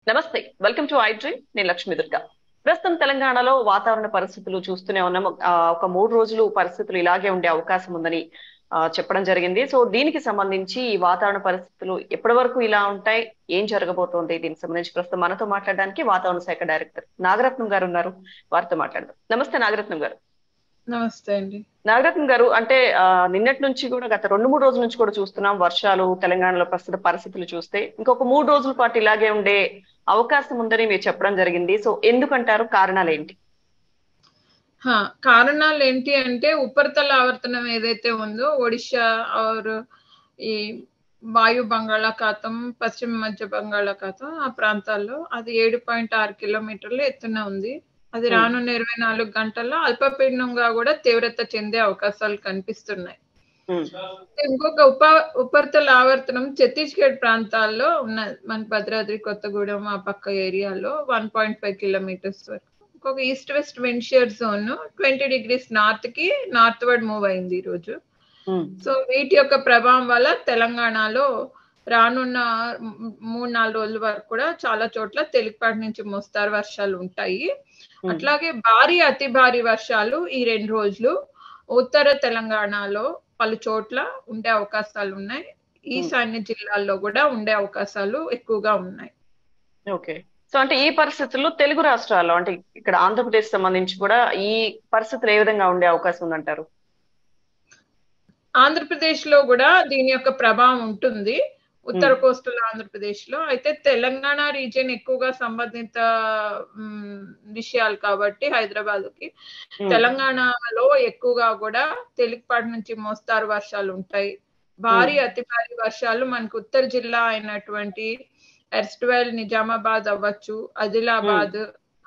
నమస్తే welcome to I dream నేను లక్ష్మీ దుర్గా ప్రస్తుతం తెలంగాణలో వాతావరణ పరిస్థితులు చూస్తూనే ఉన్నాం ఆ, ఒక మూడు రోజులు పరిస్థితులు ఇలాగే ఉండే అవకాశం ఉందని ఆ, చెప్పడం జరిగింది సో దీనికి సంబంధించి ఈ వాతావరణ పరిస్థితులు ఎప్పటి వరకు ఇలా ఉంటాయి ఏం జరగబోతోంది దీనికి సంబంధించి ప్రస్తుతం మనతో మాట్లాడడానికి వాతావరణ శాఖ డైరెక్టర్ నాగరత్నం గారు ఉన్నారు వారితో మాట్లాడదాం నమస్తే నాగరత్నం గారు నమస్తే అండి నాగరత్నం గారు అంటే ఆ, నిన్నటి నుంచి కూడా గత రెండు మూడు రోజుల నుంచి కూడా చూస్తున్నాం వర్షాలు తెలంగాణలో ప్రస్తుత పరిస్థితులు చూస్తే ఇంకొక మూడు రోజుల పాటు ఇలాగే ఉండే అవకాశం ఉందని మీరు చెప్పడం జరిగింది సో ఎందుకంటారు కారణాలు ఏంటి హా, కారణాలు ఏంటి అంటే ఉపరితల ఆవర్తనం ఏదైతే ఉందో ఒడిశా ఆర్ ఈ వాయు బంగాళాఖాతం పశ్చిమ మధ్య బంగాళాఖాతం ఆ ప్రాంతాల్లో అది ఏడు పాయింట్ ఆరు కిలోమీటర్ల ఎత్తున ఉంది అది Hmm. రానున్న ఇరవై నాలుగు గంటల్లో అల్పపీడనంగా కూడా తీవ్రత చెందే అవకాశాలు కనిపిస్తున్నాయి ఉమ్, ఇంకొక ఉప ఉపరితల ఆవర్తనం ఛత్తీస్గఢ్ ప్రాంతాల్లో ఉన్నది మన భద్రాద్రి కొత్తగూడెం ఆ పక్క ఏరియాలో వన్ పాయింట్ ఫైవ్ కిలోమీటర్స్ వరకు ఇంకొక east west windshear zone twenty degrees north కి నార్త్ వర్డ్ మూవ్ అయింది ఈ రోజు ఉమ్, సో వీటి యొక్క ప్రభావం వల్ల తెలంగాణలో రానున్న మ్- మూడు నాలుగు రోజుల వరకు కూడా చాలా చోట్ల తేలికపాటి నుంచి మోస్తారు వర్షాలు ఉంటాయి ఉమ్, అట్లాగే భారీ అతి భారీ వర్షాలు ఈ రెండు రోజులు ఉత్తర తెలంగాణలో పలు చోట్ల ఉండే అవకాశాలు ఉన్నాయి ఈశాన్య జిల్లాల్లో కూడా ఉండే అవకాశాలు ఎక్కువగా ఉన్నాయి ఓకే సో అంటే ఈ పరిస్థితుల్లో తెలుగు రాష్ట్రాల్లో అంటే ఇక్కడ ఆంధ్రప్రదేశ్ సంబంధించి కూడా ఈ పరిస్థితులు ఏ విధంగా ఉండే అవకాశం ఉందంటారు ఆంధ్రప్రదేశ్ లో కూడా దీని యొక్క ప్రభావం ఉంటుంది ఉత్తర కోస్టల్ ఆంధ్రప్రదేశ్ లో అయితే తెలంగాణ రీజియన్ ఎక్కువగా సంబంధిత మ్, విషయాలు కాబట్టి హైదరాబాద్ కి ఉమ్, తెలంగాణలో ఎక్కువగా కూడా తేలికపాటి నుంచి మోస్తారు వర్షాలు ఉంటాయి భారీ అతి భారీ వర్షాలు మనకు ఉత్తర జిల్లా అయినటువంటి ఎర్స్ట్వెల్ నిజామాబాద్ అవ్వచ్చు ఆదిలాబాద్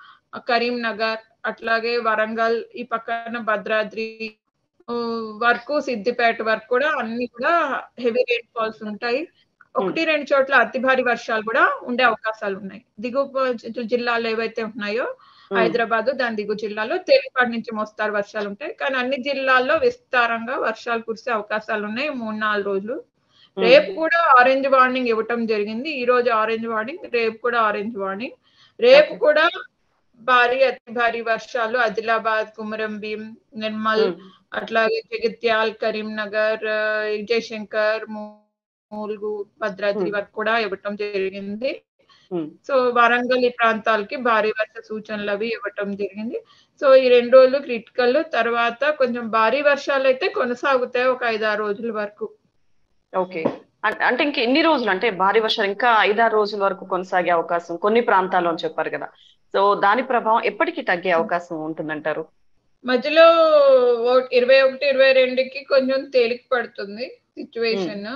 కరీంనగర్ అట్లాగే వరంగల్ ఈ పక్కన భద్రాద్రి ఆ, వరకు సిద్దిపేట వరకు కూడా అన్ని కూడా హెవీ రెయిన్ ఫాల్స్ ఉంటాయి ఒకటి రెండు చోట్ల అతి భారీ వర్షాలు కూడా ఉండే అవకాశాలు ఉన్నాయి దిగువ జిల్లాలు ఏవైతే ఉన్నాయో ఉమ్, హైదరాబాద్ దాని దిగు జిల్లాలో తేలిపాటి నుంచి మోస్తారు వర్షాలు ఉంటాయి కానీ అన్ని జిల్లాల్లో విస్తారంగా వర్షాలు కురిసే అవకాశాలు ఉన్నాయి మూడు నాలుగు రోజులు ఉమ్, రేపు కూడా ఆరెంజ్ వార్నింగ్ ఇవ్వటం జరిగింది ఈ రోజు ఆరెంజ్ వార్నింగ్ రేపు కూడా ఆరెంజ్ వార్నింగ్ రేపు Okay. కూడా భారీ అతి భారీ వర్షాలు ఆదిలాబాద్ కుమరం భీం నిర్మల్ ఉమ్, అట్లాగే జగిత్యాల్ కరీంనగర్ ఆ, జయశంకర్ మూలుగు భద్రాద్రి Hmm. వరకు కూడా ఇవ్వటం జరిగింది ఉమ్, సో వరంగల్ ఈ ప్రాంతాలకి భారీ వర్ష సూచనలు అవి ఇవ్వటం జరిగింది సో ఈ రెండు రోజులు క్రిటికల్ తర్వాత కొంచెం భారీ వర్షాలు అయితే కొనసాగుతాయి ఒక ఐదారు రోజుల వరకు ఓకే అం- అంటే ఇంక ఎన్ని రోజులు అంటే భారీ వర్షాలు ఇంకా ఐదారు రోజుల వరకు కొనసాగే అవకాశం కొన్ని ప్రాంతాల్లో అని చెప్పారు కదా సో దాని ప్రభావం ఎప్పటికీ తగ్గే అవకాశం ఉంటుందంటారు మధ్యలో ఓ- ఇరవై ఒకటి ఇరవై రెండుకి కొంచెం తేలిక పడుతుంది సిచ్యువేషన్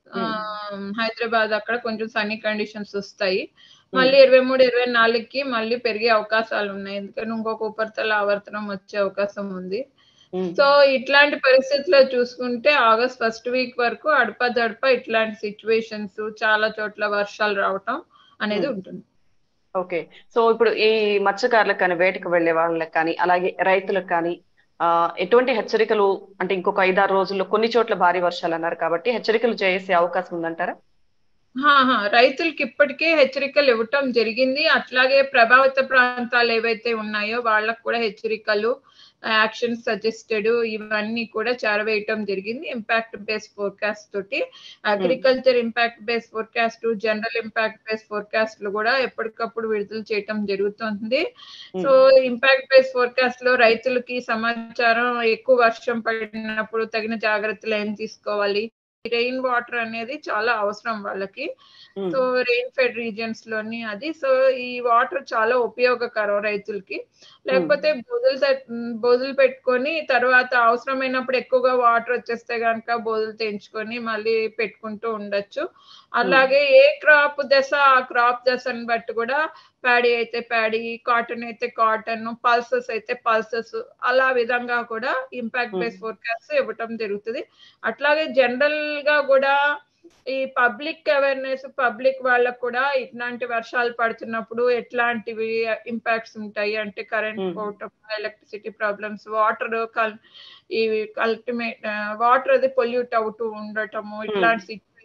హైదరాబాద్ అక్కడ కొంచెం సన్నీ కండిషన్స్ వస్తాయి మళ్ళీ ఇరవై మూడు ఇరవై నాలుగుకి మళ్ళీ పెరిగే అవకాశాలు ఉన్నాయి ఎందుకంటే ఇంకొక ఉపరితల ఆవర్తనం వచ్చే అవకాశం ఉంది ఉమ్, సో ఇట్లాంటి పరిస్థితుల్లో చూసుకుంటే ఆగస్ట్ ఫస్ట్ వీక్ వరకు అడపదడప ఇట్లాంటి సిచ్యువేషన్స్ చాలా చోట్ల వర్షాలు రావటం అనేది Hmm. ఉంటుంది ఓకే సో ఇప్పుడు ఈ మత్స్యకారులకు కానీ వేటకు వెళ్లే వాళ్ళకి కానీ అలాగే రైతులకు కానీ ఆ, ఎటువంటి హెచ్చరికలు అంటే ఇంకొక ఐదారు రోజుల్లో కొన్ని చోట్ల భారీ వర్షాలు అన్నారు కాబట్టి హెచ్చరికలు చేసే అవకాశం ఉందంటారా హా, హా. రైతులకి ఇప్పటికే హెచ్చరికలు ఇవ్వటం జరిగింది అట్లాగే ప్రభావిత ప్రాంతాలు ఏవైతే ఉన్నాయో వాళ్ళకు కూడా హెచ్చరికలు యాక్షన్ సజెస్టెడ్ ఇవన్నీ కూడా చేరవేయటం జరిగింది ఇంపాక్ట్ బేస్ ఫోర్కాస్ట్ తోటి agriculture impact base forecast general impact base forecast లు కూడా ఎప్పటికప్పుడు విడుదల చేయటం జరుగుతుంది సో ఇంపాక్ట్ బేస్ ఫోర్కాస్ట్ లో రైతులకి సమాచారం ఎక్కువ వర్షం పడినప్పుడు తగిన జాగ్రత్తలు ఏం తీసుకోవాలి రెయిన్ వాటర్ అనేది చాలా అవసరం వాళ్ళకి ఉమ్, సో రెయిన్ ఫెడ్ రీజియన్స్ లోని అది సో ఈ వాటర్ చాలా ఉపయోగకరం రైతులకి లేకపోతే బోధులు తట్- ఉమ్, బోధులు పెట్టుకొని తర్వాత అవసరమైనప్పుడు ఎక్కువగా వాటర్ వచ్చేస్తే గనక బోధులు తెంచుకొని మళ్ళీ పెట్టుకుంటూ ఉండొచ్చు అలాగే ఏ క్రాప్ దశ ఆ క్రాప్ దశని బట్టి కూడా ప్యాడీ అయితే ప్యాడీ కాటన్ అయితే కాటన్ పల్సెస్ అయితే పల్సెస్ అలా విధంగా కూడా ఇంపాక్ట్ బేస్ ఫోర్కాస్ట్ ఇవ్వటం జరుగుతుంది అట్లాగే జనరల్ గా కూడా ఈ పబ్లిక్ అవేర్నెస్ పబ్లిక్ వాళ్ళకు కూడా ఇట్లాంటి వర్షాలు పడుతున్నప్పుడు ఎట్లాంటివి ఇంపాక్ట్స్ ఉంటాయి అంటే కరెంట్ Hmm. పోవటం ఎలక్ట్రిసిటీ ప్రాబ్లమ్స్ వాటర్ ఈ అల్టిమేట్ వాటర్ అది పొల్యూట్ అవుతూ ఉండటము ఇట్లాంటి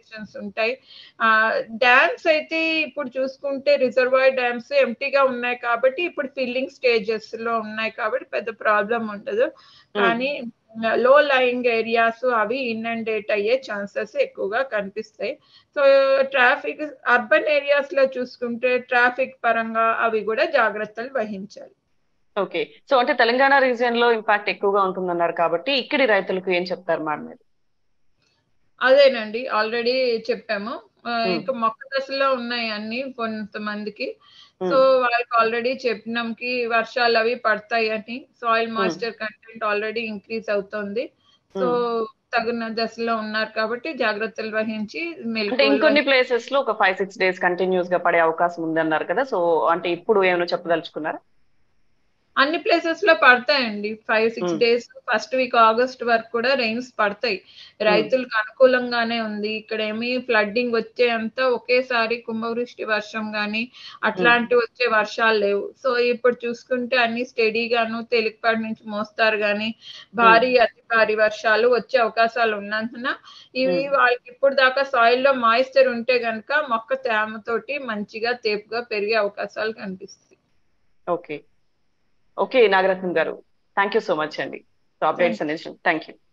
ఇన్ఫెక్షన్స్ ఉంటాయి డ్యామ్స్ అయితే ఇప్పుడు చూసుకుంటే రిజర్వాయర్ డ్యామ్స్ ఎంటీగా ఉన్నాయి కాబట్టి ఇప్పుడు ఫిల్లింగ్ స్టేజెస్ లో ఉన్నాయి కాబట్టి పెద్ద ప్రాబ్లం ఉండదు కానీ లో లయింగ్ ఏరియాస్ అవి ఇన్అండేట్ అయ్యే ఛాన్సెస్ ఎక్కువగా కనిపిస్తాయి సో ట్రాఫిక్ అర్బన్ ఏరియాస్ లో చూసుకుంటే ట్రాఫిక్ పరంగా అవి కూడా జాగ్రత్తలు వహించాలి ఓకే సో అంటే తెలంగాణ రీజియన్ లో ఇంపాక్ట్ ఎక్కువగా ఉంటుందన్నారు కాబట్టి ఇక్కడి రైతులకు ఏం చెప్తారు మేడం మీరు అదేనండి ఆల్రెడీ చెప్పాము ఇంకా మొక్క దశలో ఉన్నాయి అన్ని కొంతమందికి సో వాళ్ళకి ఆల్రెడీ చెప్పినాంకి వర్షాలు అవి పడతాయి అని soil moisture content already increase అవుతుంది సో తగిన దశలో ఉన్నారు కాబట్టి జాగ్రత్తలు వహించి అంటే ఇంకొన్ని ప్లేసెస్ లో ఒక ఫైవ్ సిక్స్ డేస్ కంటిన్యూస్ గా పడే అవకాశం ఉంది అన్నారు కదా సో అంటే ఇప్పుడు ఏమైనా చెప్పదలుచుకున్నారా అన్ని ప్లేసెస్ లో పడతాయండి five six days first week August వరకు కూడా రెయిన్స్ పడతాయి రైతులకు అనుకూలంగానే ఉంది ఇక్కడ ఏమి ఫ్లడ్డింగ్ వచ్చేంత ఒకేసారి కుంభవృష్టి వర్షం గాని అట్లాంటి వచ్చే వర్షాలు లేవు సో ఇప్పుడు చూసుకుంటే అన్ని స్టడీగాను తేలికపాటి నుంచి మోస్తారు గాని భారీ అతి భారీ వర్షాలు వచ్చే అవకాశాలు ఉన్నందున ఇవి వాళ్ళకి ఇప్పుడు దాకా సాయిల్ లో మాయిశ్చర్ ఉంటే గనక మొక్క తేమతోటి మంచిగా తేపుగా పెరిగే అవకాశాలు కనిపిస్తాయి ఓకే ఓకే నాగరత్నం గారు థ్యాంక్ యూ సో మచ్ అండి అప్డేట్స్ అందించండి థ్యాంక్ యూ